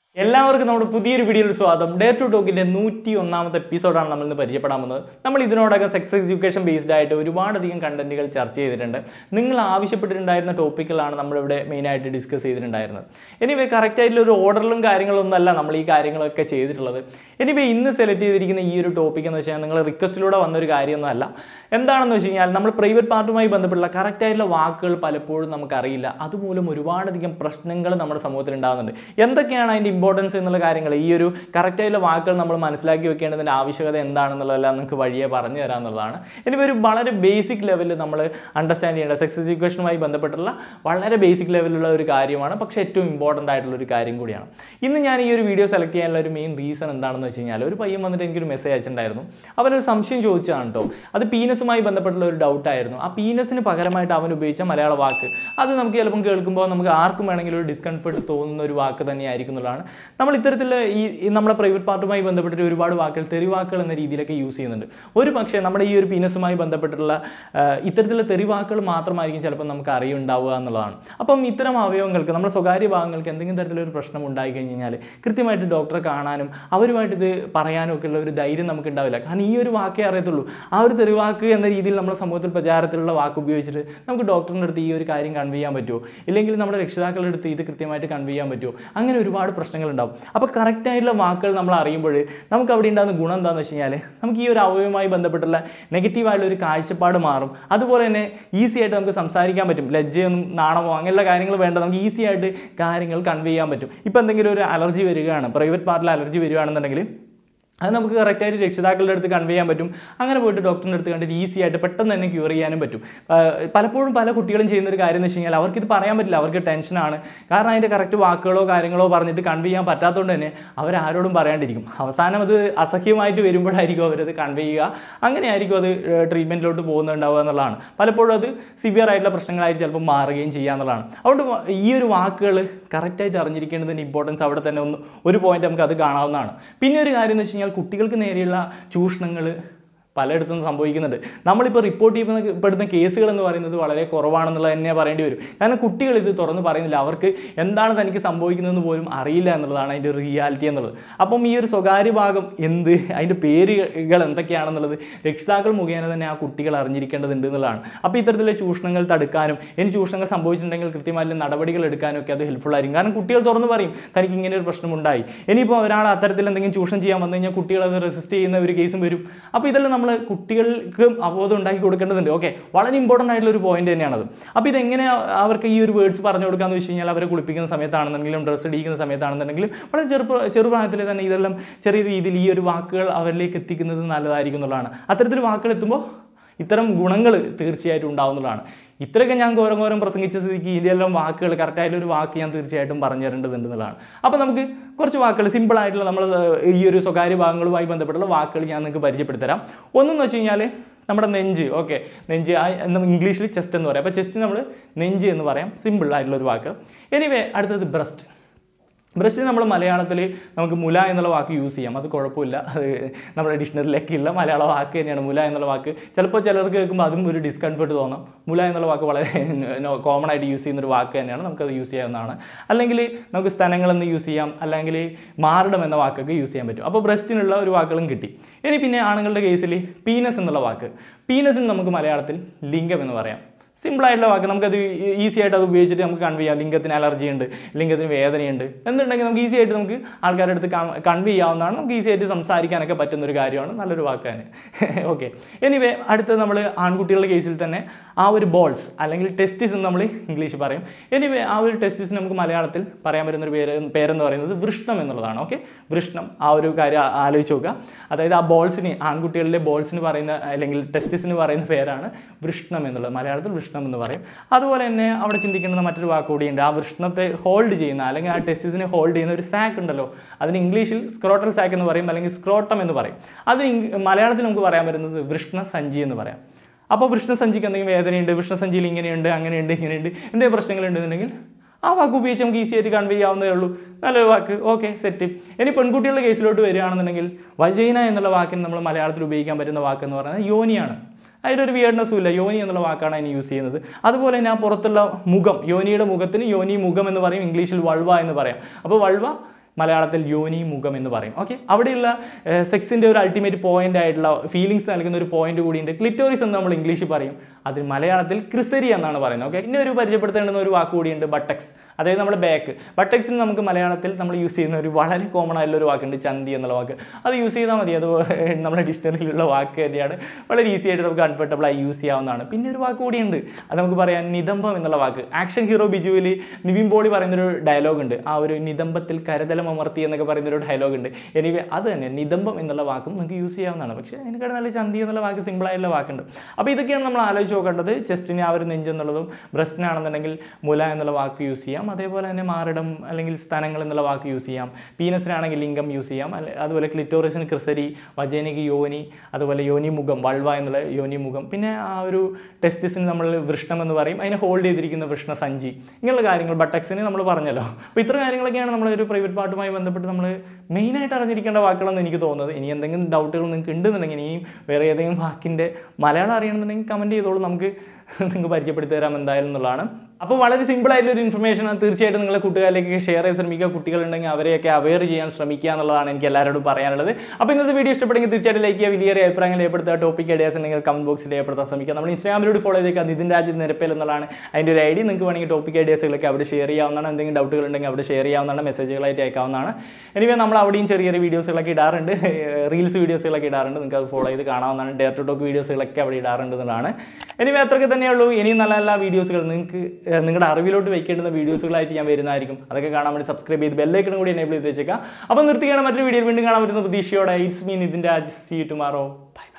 എല്ലാവർക്കും നമ്മുടെ പുതിയൊരു വീഡിയോയിൽ സ്വാഗതം ഡേ ടു ടോക്കിന്റെ നൂറ്റി ഒന്നാമത്തെ എപ്പിസോഡാണ് നമ്മൾ ഇന്ന് പരിചയപ്പെടാൻ പോകുന്നത് നമ്മൾ ഇതിനോടകം സെക്സ് എഡ്യൂക്കേഷൻ ബേസ്ഡ് ആയിട്ട് ഒരുപാടധികം കണ്ടന്റുകൾ ചർച്ച ചെയ്തിട്ടുണ്ട് നിങ്ങൾ ആവശ്യപ്പെട്ടിട്ടുണ്ടായിരുന്ന ടോപ്പിക്കുകളാണ് നമ്മളിവിടെ മെയിനായിട്ട് ഡിസ്കസ് ചെയ്തിട്ടുണ്ടായിരുന്നത് എനിവേ കറക്റ്റ് ആയിട്ടുള്ള ഒരു ഓർഡറിലും കാര്യങ്ങളൊന്നും അല്ല നമ്മൾ ഈ കാര്യങ്ങളൊക്കെ ചെയ്തിട്ടുള്ളത് എനിവേ ഇന്ന് സെലക്ട് ചെയ്തിരിക്കുന്ന ഈ ഒരു ടോപ്പിക് എന്ന് വെച്ചാൽ നിങ്ങൾ റിക്വസ്റ്റിലൂടെ വന്നൊരു കാര്യമൊന്നും അല്ല എന്താണെന്ന് വെച്ച് കഴിഞ്ഞാൽ നമ്മൾ പ്രൈവറ്റ് പാർട്ടുമായി ബന്ധപ്പെട്ടുള്ള കറക്റ്റ് ആയിട്ടുള്ള വാക്കുകൾ പലപ്പോഴും നമുക്കറിയില്ല അതുമൂലം ഒരുപാടധികം പ്രശ്നങ്ങൾ നമ്മുടെ സമൂഹത്തിൽ ഉണ്ടാകുന്നുണ്ട് എന്തൊക്കെയാണ് അതിൻ്റെ ഇമ്പോർട്ടൻസ് എന്നുള്ള കാര്യങ്ങൾ ഈ ഒരു കറക്റ്റ് ആയിട്ടുള്ള വാക്കുകൾ നമ്മൾ മനസ്സിലാക്കി വെക്കേണ്ടതിൻ്റെ ആവശ്യകത എന്താണെന്നുള്ളതെല്ലാം നിങ്ങൾക്ക് വഴിയെ പറഞ്ഞു തരാമെന്നുള്ളതാണ് ഇനി ഒരു വളരെ ബേസിക് ലെവലിൽ നമ്മൾ അണ്ടർസ്റ്റാൻഡ് ചെയ്യേണ്ട സെക്സ് എഡ്യൂക്കേഷനുമായി ബന്ധപ്പെട്ടുള്ള വളരെ ബേസിക് ലെവലിലുള്ള ഒരു കാര്യമാണ് പക്ഷേ ഏറ്റവും ഇമ്പോർട്ടൻ്റ് ആയിട്ടുള്ള ഒരു കാര്യം കൂടിയാണ് ഇന്ന് ഞാൻ ഈ ഒരു വീഡിയോ സെലക്ട് ചെയ്യാനുള്ള ഒരു മെയിൻ റീസൺ എന്താണെന്ന് വെച്ച് കഴിഞ്ഞാൽ ഒരു പയ്യൻ വന്നിട്ട് എനിക്കൊരു മെസ്സേജ് അയച്ചിട്ടുണ്ടായിരുന്നു അവനൊരു സംശയം ചോദിച്ചതാണ് കേട്ടോ അത് പീനസുമായി ബന്ധപ്പെട്ടുള്ള ഒരു ഡൗട്ടായിരുന്നു ആ പീനസിന് പകരമായിട്ട് അവൻ ഉപയോഗിച്ച മലയാള വാക്ക് അത് നമുക്ക് ചിലപ്പം കേൾക്കുമ്പോൾ നമുക്ക് ആർക്കും വേണമെങ്കിലും ഒരു ഡിസ്കംഫർട്ട് തോന്നുന്ന ഒരു വാക്ക് തന്നെയായിരിക്കും എന്നുള്ളതാണ് നമ്മൾ ഇത്തരത്തിൽ ഈ ഈ നമ്മുടെ പ്രൈവറ്റ് പാർട്ടുമായി ബന്ധപ്പെട്ടിട്ട് ഒരുപാട് വാക്കുകൾ തെറിവാക്കുകൾ എന്ന രീതിയിലൊക്കെ യൂസ് ചെയ്യുന്നുണ്ട് ഒരു പക്ഷേ നമ്മുടെ ഈ ഒരു പീനസുമായി ബന്ധപ്പെട്ടിട്ടുള്ള ആ, ഇത്തരത്തിലുള്ള തെറിവാക്കുകൾ മാത്രമായിരിക്കും ചിലപ്പോൾ നമുക്ക് അറിയുണ്ടാവുക എന്നുള്ളതാണ് അപ്പം ഇത്തരം അവയവങ്ങൾക്ക് നമ്മുടെ സ്വകാര്യ ഭാഗങ്ങൾക്ക് എന്തെങ്കിലും തരത്തിലൊരു പ്രശ്നം ഉണ്ടായി കഴിഞ്ഞ് കഴിഞ്ഞാൽ കൃത്യമായിട്ട് ഡോക്ടറെ കാണാനും അവരുമായിട്ട് ഇത് പറയാനും ഒക്കെ ഉള്ള ഒരു ധൈര്യം നമുക്ക് ഉണ്ടാവില്ല കാരണം ഈ ഒരു വാക്കേ അറിയത്തുള്ളൂ ആ ഒരു തെറിവാക്ക് എന്ന രീതിയിൽ നമ്മുടെ സമൂഹത്തിൽ പ്രചാരത്തിലുള്ള വാക്ക് ഉപയോഗിച്ചിട്ട് നമുക്ക് ഡോക്ടറിൻ്റെ അടുത്ത് ഈ ഒരു കാര്യം കൺവേ ചെയ്യാൻ പറ്റുമോ ഇല്ലെങ്കിൽ നമ്മുടെ രക്ഷിതാക്കളുടെ അടുത്ത് ഇത് കൃത്യമായിട്ട് കൺവേ ചെയ്യാൻ പറ്റുമോ അങ്ങനെ ഒരുപാട് പ്രശ്നങ്ങളുണ്ടാവും അപ്പോൾ കറക്റ്റായിട്ടുള്ള വാക്കുകൾ നമ്മൾ അറിയുമ്പോൾ നമുക്ക് അവിടെ ഉണ്ടാകുന്ന ഗുണം എന്താണെന്ന് വെച്ച് കഴിഞ്ഞാൽ നമുക്ക് ഈ ഒരു അവയവുമായി ബന്ധപ്പെട്ടുള്ള നെഗറ്റീവായിട്ടുള്ള ഒരു കാഴ്ചപ്പാട് മാറും അതുപോലെ തന്നെ ഈസി ആയിട്ട് നമുക്ക് സംസാരിക്കാൻ പറ്റും ലജ്ജയൊന്നും നാണമോ അങ്ങനെയുള്ള കാര്യങ്ങൾ വേണ്ട നമുക്ക് ഈസി ആയിട്ട് കാര്യങ്ങൾ കൺവേ ചെയ്യാൻ പറ്റും ഇപ്പോൾ എന്തെങ്കിലും ഒരു അലർജി വരികയാണ് പ്രൈവറ്റ് പാർട്ടിൽ അലർജി വരികയാണെന്നുണ്ടെങ്കിൽ അത് നമുക്ക് കറക്റ്റായിട്ട് രക്ഷിതാക്കളുടെ അടുത്ത് കൺവേ ചെയ്യാൻ പറ്റും അങ്ങനെ പോയിട്ട് ഡോക്ടറിൻ്റെ അടുത്ത് കണ്ടിട്ട് ഈസി ആയിട്ട് പെട്ടെന്ന് തന്നെ ക്യൂർ ചെയ്യാനും പറ്റും ആ, പലപ്പോഴും പല കുട്ടികളും ചെയ്യുന്ന ഒരു കാര്യം എന്ന് വെച്ച് കഴിഞ്ഞാൽ അവർക്കിത് പറയാൻ പറ്റില്ല അവർക്ക് ടെൻഷനാണ് കാരണം അതിൻ്റെ കറക്റ്റ് വാക്കുകളോ കാര്യങ്ങളോ പറഞ്ഞിട്ട് കൺവേ ചെയ്യാൻ പറ്റാത്തതുകൊണ്ട് തന്നെ അവരാരോടും പറയാണ്ടിരിക്കും അവസാനം അത് അസഹ്യമായിട്ട് വരുമ്പോഴായിരിക്കും അവരത് കൺവേ ചെയ്യുക അങ്ങനെയായിരിക്കും അത് ട്രീറ്റ്മെൻറ്റിലോട്ട് പോകുന്നുണ്ടാവുക എന്നുള്ളതാണ് പലപ്പോഴും അത് സിവിയർ ആയിട്ടുള്ള പ്രശ്നങ്ങളായിട്ട് ചിലപ്പോൾ മാറുകയും ചെയ്യുക എന്നുള്ളതാണ് അതുകൊണ്ട് വ- ഈ ഒരു വാക്കുകൾ കറക്റ്റായിട്ട് അറിഞ്ഞിരിക്കേണ്ടതിൻ്റെ ഇമ്പോർട്ടൻസ് അവിടെ തന്നെ ഒന്ന് ഒരു പോയിന്റ് നമുക്ക് അത് കാണാവുന്നതാണ് പിന്നെ ഒരു കാര്യം എന്ന് വെച്ച് കഴിഞ്ഞാൽ കുട്ടികൾക്ക് നേരെയുള്ള ചൂഷണങ്ങൾ പലയിടത്തും സംഭവിക്കുന്നുണ്ട് നമ്മളിപ്പോൾ റിപ്പോർട്ട് ചെയ്യപ്പെടുന്ന കേസുകൾ എന്ന് പറയുന്നത് വളരെ കുറവാണെന്നുള്ളത് തന്നെ പറയേണ്ടി വരും കാരണം കുട്ടികൾ ഇത് തുറന്ന് പറയുന്നില്ല അവർക്ക് എന്താണ് തനിക്ക് സംഭവിക്കുന്നതെന്ന് പോലും അറിയില്ല എന്നുള്ളതാണ് അതിൻ്റെ റിയാലിറ്റി എന്നുള്ളത് അപ്പം ഈ ഒരു സ്വകാര്യ ഭാഗം എന്ത് അതിൻ്റെ പേരുകൾ എന്തൊക്കെയാണെന്നുള്ളത് രക്ഷിതാക്കൾ മുഖേന തന്നെ ആ കുട്ടികൾ അറിഞ്ഞിരിക്കേണ്ടതുണ്ട് എന്നുള്ളതാണ് അപ്പോൾ ഇത്തരത്തിലെ ചൂഷണങ്ങൾ തടുക്കാനും ഇനി ചൂഷണങ്ങൾ സംഭവിച്ചിട്ടുണ്ടെങ്കിൽ കൃത്യമായിട്ടുള്ള നടപടികൾ എടുക്കാനും ഒക്കെ അത് ഹെൽപ്ഫുൾ ആയിരിക്കും കാരണം കുട്ടികൾ തുറന്ന് പറയും തനിക്ക് ഇങ്ങനെ ഒരു പ്രശ്നമുണ്ടായി ഇനിയിപ്പോൾ ഒരാൾ അത്തരത്തിൽ എന്തെങ്കിലും ചൂഷണം ചെയ്യാൻ വന്നു കഴിഞ്ഞാൽ കുട്ടികൾ അത് റെസിസ്റ്റ് ചെയ്യുന്ന ഒരു കേസും വരും അപ്പോൾ ഇതെല്ലാം നമ്മൾ കുട്ടികൾക്ക് അവബോധം ഉണ്ടാക്കി കൊടുക്കേണ്ടതുണ്ട് ഓക്കെ വളരെ ഇമ്പോർട്ടൻ്റ് ആയിട്ടുള്ള ഒരു പോയിന്റ് തന്നെയാണത് അപ്പോൾ ഇതെങ്ങനെ അവർക്ക് ഈ ഒരു വേർഡ്സ് പറഞ്ഞു കൊടുക്കാന്ന് വെച്ച് കഴിഞ്ഞാൽ അവരെ കുളിപ്പിക്കുന്ന സമയത്താണെന്നുണ്ടെങ്കിലും ഡ്രസ്സ് ഇടിക്കുന്ന സമയത്താണെന്നുണ്ടെങ്കിലും വളരെ ചെറുപ്പ ചെറുപ്രായത്തിൽ തന്നെ ഇതെല്ലാം ചെറിയ രീതിയിൽ ഈ ഒരു വാക്കുകൾ അവരിലേക്ക് എത്തിക്കുന്നത് നല്ലതായിരിക്കും എന്നുള്ളതാണ് അത്തരത്തിൽ വാക്കുകൾ എത്തുമ്പോൾ ഇത്തരം ഗുണങ്ങൾ തീർച്ചയായിട്ടും ഉണ്ടാവുന്നതാണ് ഇത്രയൊക്കെ ഞാൻ ഘോരം ഘോരം പ്രസംഗിച്ച സ്ഥിതിക്ക് ഇതിലെല്ലാം വാക്കുകൾ കറക്റ്റായിട്ടുള്ള ഒരു വാക്ക് ഞാൻ തീർച്ചയായിട്ടും പറഞ്ഞു തരേണ്ടതുണ്ട് എന്നുള്ളതാണ് അപ്പോൾ നമുക്ക് കുറച്ച് വാക്കുകൾ സിമ്പിൾ ആയിട്ടുള്ള നമ്മൾ ഈ ഒരു സ്വകാര്യ ഭാഗങ്ങളുമായി ബന്ധപ്പെട്ടുള്ള വാക്കുകൾ ഞാൻ നിങ്ങൾക്ക് പരിചയപ്പെടുത്തരാം ഒന്നെന്ന് വെച്ച് കഴിഞ്ഞാൽ നമ്മുടെ നെഞ്ച് ഓക്കെ നെഞ്ച് ആ എന്ന് ഇംഗ്ലീഷിൽ ചെസ്റ്റ് എന്ന് പറയാം അപ്പോൾ ചെസ്റ്റ് നമ്മൾ നെഞ്ച് എന്ന് പറയാം സിമ്പിൾ ആയിട്ടുള്ള ഒരു വാക്ക് എനിവേ അടുത്തത് ബ്രസ്റ്റ് ബ്രസ്റ്റ് നമ്മൾ മലയാളത്തിൽ നമുക്ക് മുല എന്നുള്ള വാക്ക് യൂസ് ചെയ്യാം അത് കുഴപ്പമില്ല അത് നമ്മുടെ ഡിക്ഷണറിയിലൊക്കെ ഉള്ള മലയാള വാക്ക് തന്നെയാണ് മുല എന്നുള്ള വാക്ക് ചിലപ്പോൾ ചിലർക്ക് കേൾക്കുമ്പോൾ അതും ഒരു ഡിസ്കംഫർട്ട് തോന്നാം മുല എന്നുള്ള വാക്ക് വളരെ കോമൺ ആയിട്ട് യൂസ് ചെയ്യുന്ന ഒരു വാക്ക് തന്നെയാണ് നമുക്കത് യൂസ് ചെയ്യാവുന്നതാണ് അല്ലെങ്കിൽ നമുക്ക് സ്ഥലങ്ങളെന്ന് യൂസ് ചെയ്യാം അല്ലെങ്കിൽ മാറിടം എന്ന വാക്കൊക്കെ യൂസ് ചെയ്യാൻ പറ്റും അപ്പോൾ ബ്രസ്റ്റിനുള്ള ഒരു വാക്കുകളും കിട്ടി ഇനി പിന്നെ ആണുങ്ങളുടെ കേസിൽ പീനസ് എന്നുള്ള വാക്ക് പീനസിന് നമുക്ക് മലയാളത്തിൽ ലിംഗം എന്ന് പറയാം സിമ്പിൾ ആയിട്ടുള്ള വാക്ക് നമുക്കത് ഈസി ആയിട്ട് അത് ഉപയോഗിച്ചിട്ട് നമുക്ക് കൺവേ ചെയ്യാം ലിംഗത്തിന് അലർജി ഉണ്ട് ലിംഗത്തിന് വേദനയുണ്ട് എന്നുണ്ടെങ്കിൽ നമുക്ക് ഈസി ആയിട്ട് നമുക്ക് ആൾക്കാരുടെ അടുത്ത് കൺവേ ചെയ്യാവുന്നതാണ് നമുക്ക് ഈസി ആയിട്ട് സംസാരിക്കാനൊക്കെ പറ്റുന്ന ഒരു കാര്യമാണ് നല്ലൊരു വാക്കാണ് ഓക്കെ എനിവേ അടുത്തത് നമ്മൾ ആൺകുട്ടികളുടെ കേസിൽ തന്നെ ആ ഒരു ബോൾസ് അല്ലെങ്കിൽ ടെസ്റ്റിസ് എന്ന് നമ്മൾ ഇംഗ്ലീഷ് പറയും എനിവേ ആ ഒരു ടെസ്റ്റിസിന് നമുക്ക് മലയാളത്തിൽ പറയാൻ പറ്റുന്ന ഒരു പേര് പേരെന്ന് പറയുന്നത് വൃഷ്ണം എന്നുള്ളതാണ് ഓക്കെ വൃഷ്ണം ആ ഒരു കാര്യം ആ- ആലോചിച്ച് നോക്കുക അതായത് ആ ബോൾസിന് ആൺകുട്ടികളിലെ ബോൾസിന് പറയുന്ന അല്ലെങ്കിൽ ടെസ്റ്റിസിന് പറയുന്ന പേരാണ് വൃഷ്ണം എന്നുള്ളത് മലയാളത്തിൽ വൃഷ്ണം എന്ന് പറയും അതുപോലെ തന്നെ അവിടെ ചിന്തിക്കേണ്ടുന്ന മറ്റൊരു വാക്ക് കൂടിയുണ്ട് ആ വൃഷ്ണത്തെ ഹോൾഡ് ചെയ്യുന്ന അല്ലെങ്കിൽ ആ ടെസ്റ്റിസിനെ ഹോൾഡ് ചെയ്യുന്ന ഒരു സാക്ക് ഉണ്ടല്ലോ അതിന് ഇംഗ്ലീഷിൽ സ്ക്രോട്ടൽ സാക്ക് എന്ന് പറയും അല്ലെങ്കിൽ സ്ക്രോട്ടം എന്ന് പറയും അതിന് ഇംഗ്- മലയാളത്തിൽ നമുക്ക് പറയാൻ പറ്റുന്നത് വൃഷ്ണ സഞ്ചി എന്ന് പറയാം അപ്പോൾ വൃഷ്ണസഞ്ചിക്ക് എന്തെങ്കിലും വേദനയുണ്ട് വൃഷ്ണസഞ്ചിയിൽ ഇങ്ങനെയുണ്ട് അങ്ങനെയുണ്ട് ഇങ്ങനെയുണ്ട് എന്തെങ്കിലും പ്രശ്നങ്ങളുണ്ടെന്നുണ്ടെങ്കിൽ ആ വാക്ക് ഉപയോഗിച്ച് നമുക്ക് ഈസി ആയിട്ട് കൺവേ ചെയ്യാവുന്നതേ ഉള്ളൂ നല്ലൊരു വാക്ക് ഓക്കെ സെറ്റ് ഇനി പെൺകുട്ടികളുടെ കേസിലോട്ട് വരികയാണെന്നുണ്ടെങ്കിൽ വജൈന എന്നുള്ള വാക്കിന് നമ്മൾ മലയാളത്തിൽ ഉപയോഗിക്കാൻ പറ്റുന്ന വാക്ക് എന്ന് പറയുന്നത് യോനിയാണ് അതിലൊരു വിയർഡ്നെസ്സും ഇല്ല യോനി എന്നുള്ള വാക്കാണ് അതിന് യൂസ് ചെയ്യുന്നത് അതുപോലെ തന്നെ ആ പുറത്തുള്ള മുഖം യോനിയുടെ മുഖത്തിന് യോനി മുഖം എന്ന് പറയും ഇംഗ്ലീഷിൽ വൾവ എന്ന് പറയാം അപ്പോൾ വൾവ മലയാളത്തിൽ യോനി മുഖം എന്ന് പറയും ഓക്കെ അവിടെയുള്ള സെക്സിൻ്റെ ഒരു അൾട്ടിമേറ്റ് പോയിന്റ് ആയിട്ടുള്ള ഫീലിങ്സ് നൽകുന്ന ഒരു പോയിന്റ് കൂടിയുണ്ട് ക്ലിറ്റോറിസ് എന്ന് നമ്മൾ ഇംഗ്ലീഷിൽ പറയും അതിന് മലയാളത്തിൽ ക്രിസരി എന്നാണ് പറയുന്നത് ഓക്കെ ഇനി ഒരു പരിചയപ്പെടുത്തേണ്ടുന്ന ഒരു വാക്ക് കൂടിയുണ്ട് ബട്ടക്സ് അതായത് നമ്മുടെ ബാക്ക് ബട്ടക്സിന് നമുക്ക് മലയാളത്തിൽ നമ്മൾ യൂസ് ചെയ്യുന്ന ഒരു വളരെ കോമൺ ആയിട്ടുള്ള ഒരു വാക്കുണ്ട് ചന്തി എന്നുള്ള വാക്ക് അത് യൂസ് ചെയ്താൽ മതി അത് നമ്മുടെ ഡിക്ഷണറിയിലുള്ള വാക്ക് തന്നെയാണ് വളരെ ഈസി ആയിട്ട് നമുക്ക് കംഫർട്ടബിൾ ആയി യൂസ് ചെയ്യാവുന്നതാണ് പിന്നെ ഒരു വാക്ക് കൂടിയുണ്ട് അത് നമുക്ക് പറയാം നിതംബം എന്നുള്ള വാക്ക് ആക്ഷൻ ഹീറോ ബിജുവിൽ നിവിൻ പോളി പറയുന്നൊരു ഡയലോഗ് ഉണ്ട് ആ ഒരു നിതംബത്തിൽ കരതലം അമർത്തി എന്നൊക്കെ പറയുന്നൊരു ഡയലോഗ് ഉണ്ട് എനിവേ അത് തന്നെ നിതംബം എന്നുള്ള വാക്കും നമുക്ക് യൂസ് ചെയ്യാവുന്നതാണ് പക്ഷേ അതിനെക്കാട് നല്ല ചന്തി എന്നുള്ള വാക്ക് സിമ്പിൾ ആയിട്ടുള്ള വാക്കുണ്ട് അപ്പോൾ ഇതൊക്കെയാണ് നമ്മൾ ആലോചിച്ച് നോക്കേണ്ടത് ചെസ്റ്റിന് ആ ഒരു നെഞ്ച് എന്നുള്ളതും ബ്രസ്റ്റിനാണെന്നുണ്ടെങ്കിൽ മുല എന്നുള്ള വാക്ക് യൂസ് ചെയ്യാം അതേപോലെ തന്നെ മാറിടം അല്ലെങ്കിൽ സ്ഥലങ്ങൾ എന്നുള്ള വാക്ക് യൂസ് ചെയ്യാം പീനസിനാണെങ്കിൽ ലിംഗം യൂസ് ചെയ്യാം അല്ലെ അതുപോലെ ക്ലിറ്റോറിസിന് ക്രിസരി വജേനിക്ക് യോനി അതുപോലെ യോനി മുഖം വൾവ എന്നുള്ള യോനി മുഖം പിന്നെ ആ ഒരു ടെസ്റ്റിസിന് നമ്മൾ വൃഷ്ണം എന്ന് പറയും അതിനെ ഹോൾഡ് ചെയ്തിരിക്കുന്ന വൃഷ്ണ സഞ്ചി ഇങ്ങനെയുള്ള കാര്യങ്ങൾ ബട്ടക്സിന് നമ്മൾ പറഞ്ഞല്ലോ അപ്പോൾ ഇത്ര കാര്യങ്ങളൊക്കെയാണ് നമ്മൾ ഒരു പ്രൈവറ്റ് പാർട്ടുമായി ബന്ധപ്പെട്ട് നമ്മൾ മെയിനായിട്ട് അറിഞ്ഞിരിക്കേണ്ട വാക്കുകളെന്ന് എനിക്ക് തോന്നുന്നത് ഇനി എന്തെങ്കിലും ഡൗട്ടുകൾ നിങ്ങൾക്ക് ഉണ്ടെന്നുണ്ടെങ്കിൽ ഇനിയും വേറെ ഏതെങ്കിലും വാക്കിൻ്റെ മലയാളം അറിയണമെന്നുണ്ടെങ്കിൽ കമൻറ്റ് ചെയ്തോളൂ നമുക്ക് നിങ്ങൾക്ക് പരിചയപ്പെടുത്തി തരാം എന്തായാലും എന്നുള്ളതാണ് അപ്പോൾ വളരെ സിമ്പിൾ ആയിട്ടുള്ള ഒരു ഇൻഫർമേഷൻ ആണ് തീർച്ചയായിട്ടും നിങ്ങളെ കുട്ടികളിലേക്ക് ഷെയർ ചെയ്യാൻ ശ്രമിക്കുക കുട്ടികളുണ്ടെങ്കിൽ അവരെയൊക്കെ അവെയർ ചെയ്യാൻ ശ്രമിക്കുക എന്നുള്ളതാണ് എനിക്ക് എല്ലാവരോടും പറയാനുള്ളത് അപ്പോൾ ഇന്നത്തെ വീഡിയോ ഇഷ്ടപ്പെടുമെങ്കിൽ തീർച്ചയായിട്ടും ലൈക്ക് ചെയ്യുക വലിയ അഭിപ്രായങ്ങൾ ഏർപ്പെടുത്തുക ടോപ്പിക് ഐഡിയാസ് ഉണ്ടെങ്കിൽ കമന്റ് ബോക്സിൽ ഏർപ്പെടുത്താൻ ശ്രമിക്കുക നമ്മൾ ഇൻസ്റ്റാഗ്രാമിലൂടെ ഫോളോ ചെയ്തേക്കുക നിതിൻ രാജ്യത്ത് നിരപ്പേൽ എന്നുള്ളതാണ് അതിൻ്റെ ഒരു ഐ ഡി നിങ്ങൾക്ക് വേണമെങ്കിൽ ടോപ്പിക് ഐഡിയാസുകളൊക്കെ അവിടെ ഷെയർ ചെയ്യാവുന്നതാണ് എന്തെങ്കിലും ഡൗട്ടുകൾ ഉണ്ടെങ്കിൽ അവിടെ ഷെയർ ചെയ്യാവുന്നതാണ് മെസ്സേജുകളായിട്ട് അയക്കാവുന്നതാണ് എനിവേ നമ്മൾ അവിടെയും ചെറിയ ചെറിയ വീഡിയോസുകളൊക്കെ ഇടാറുണ്ട് റീൽസ് വീഡിയോസുകളൊക്കെ ഇടാറുണ്ട് നിങ്ങൾക്ക് അത് ഫോളോ ചെയ്ത് കാണാവുന്നതാണ് ഡെയർ ടു ടോക്ക് വീഡിയോസുകളൊക്കെ അവിടെ ഇടാറുണ്ട് എന്നുള്ളതാണ് എനിവേ അത്രയ്ക്ക് തന്നെയുള്ളൂ ഇനിയും നല്ല നല്ല വീഡിയോസുകൾ നിങ്ങൾക്ക് ഏഹ്, നിങ്ങളുടെ അറിവിലോട്ട് വയ്ക്കേണ്ടുന്ന വീഡിയോസുകളായിട്ട് ഞാൻ വരുന്നതായിരിക്കും അതൊക്കെ കാണാൻ വേണ്ടി സബ്സ്ക്രൈബ് ചെയ്ത് ബെല്ലൈക്കണും കൂടി എനേബിൾ ചെയ്ത് വെച്ചേക്കാം അപ്പോൾ നിർത്തിയാണ് മറ്റൊരു വീഡിയോയിൽ വീണ്ടും കാണാൻ പറ്റുന്ന പ്രതീക്ഷയോടെ ഇറ്റ്സ് മീൻ ഇതിൻ്റെ സി ടുമാറോ ബൈ ബൈ